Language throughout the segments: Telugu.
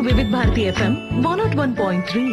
వివిధ Bharati FM one nought one point three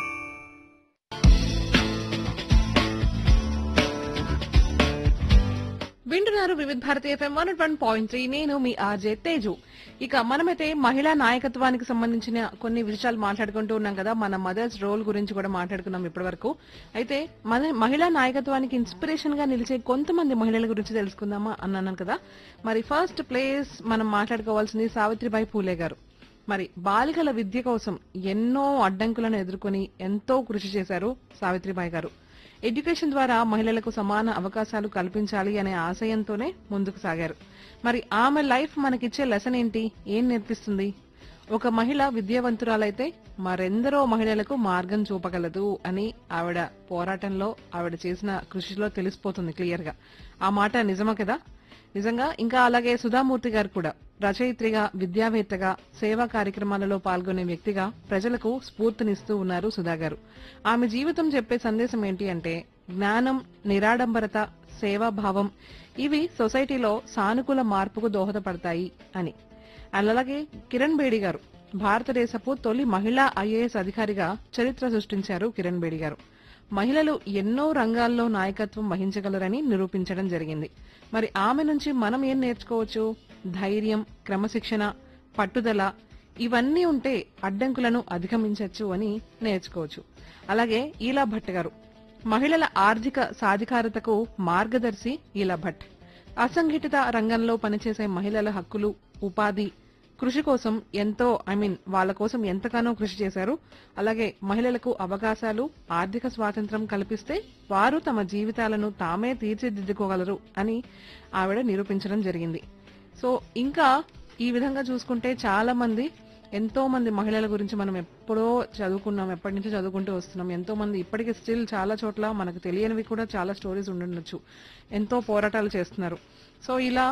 వింటున్నారు Vividh Bharati FM one one point three నేను మీ ఆర్జే తేజు ఇక మనమైతే మహిళా నాయకత్వానికి సంబంధించిన కొన్ని విషయాలు మాట్లాడుకుంటూ ఉన్నాం కదా మన మదర్స్ రోల్ గురించి కూడా మాట్లాడుకున్నాం ఇప్పటి వరకు అయితే మన మహిళా నాయకత్వానికి ఇన్స్పిరేషన్ గా నిలిచే కొంతమంది మహిళల గురించి తెలుసుకుందామా అన్నాను కదా మరి ఫస్ట్ ప్లేస్ మనం మాట్లాడుకోవాల్సింది సావిత్రిబాయి పూలే గారు మరి బాలికల విద్య కోసం ఎన్నో అడ్డంకులను ఎదుర్కొని ఎంతో కృషి చేశారు సావిత్రిబాయి గారు ఎడ్యుకేషన్ ద్వారా మహిళలకు సమాన అవకాశాలు కల్పించాలి అనే ఆశయంతోనే ముందుకు సాగారు మరి ఆమె లైఫ్ మనకిచ్చే లెసన్ ఏంటి ఏం నేర్పిస్తుంది ఒక మహిళ విద్యావంతురాలైతే మరెందరో మహిళలకు మార్గం చూపగలదు అని ఆవిడ పోరాటంలో ఆవిడ చేసిన కృషిలో తెలిసిపోతుంది క్లియర్ గా ఆ మాట నిజమా కదా నిజంగా ఇంకా అలాగే సుధామూర్తి గారు కూడా రచయిత్రిగా విద్యావేత్తగా సేవా కార్యక్రమాలలో పాల్గొనే వ్యక్తిగా ప్రజలకు స్ఫూర్తినిస్తూ ఉన్నారు సుధా గారు ఆమె జీవితం చెప్పే సందేశం ఏంటి అంటే జ్ఞానం నిరాడంబరత సేవాభావం ఇవి సొసైటీలో సానుకూల మార్పుకు దోహదపడతాయి అని అలాగే కిరణ్ బేడి గారు భారతదేశపు తొలి మహిళా ఐఏఎస్ అధికారిగా చరిత్ర సృష్టించారు కిరణ్ బేడి గారు మహిళలు ఎన్నో రంగాల్లో నాయకత్వం వహించగలరని నిరూపించడం జరిగింది మరి ఆమె నుంచి మనం ఏం నేర్చుకోవచ్చు ధైర్యం క్రమశిక్షణ పట్టుదల ఇవన్నీ ఉంటే అడ్డంకులను అధిగమించవచ్చు అని నేర్చుకోవచ్చు అలాగే ఈలా భట్ గారు మహిళల ఆర్థిక సాధికారతకు మార్గదర్శి ఈలా భట్ అసంఘటిత రంగంలో పనిచేసే మహిళల హక్కులు ఉపాధి కృషి కోసం ఎంతో ఐ మీన్ వాళ్ళ కోసం ఎంతగానో కృషి చేశారు అలాగే మహిళలకు అవకాశాలు ఆర్థిక స్వాతంత్రం కల్పిస్తే వారు తమ జీవితాలను తామే తీర్చిదిద్దుకోగలరు అని ఆవిడ నిరూపించడం జరిగింది సో ఇంకా ఈ విధంగా చూసుకుంటే చాలా మంది ఎంతో మంది మహిళల గురించి మనం ఎప్పుడో చదువుకున్నాం ఎప్పటి నుంచో చదువుకుంటూ వస్తున్నాం ఎంతో మంది ఇప్పటికీ స్టిల్ చాలా చోట్ల మనకు తెలియనివి కూడా చాలా స్టోరీస్ ఉండుండొచ్చు ఎంతో పోరాటాలు చేస్తున్నారు సో ఇలా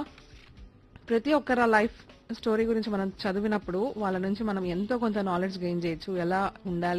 ప్రతి ఒక్కరి లైఫ్ స్టోరీ గురించి మనం చదివినప్పుడు వాళ్ళ నుంచి మనం ఎంతో కొంత నాలెడ్జ్ గెయిన్ చేయొచ్చు ఎలా ఉండాలి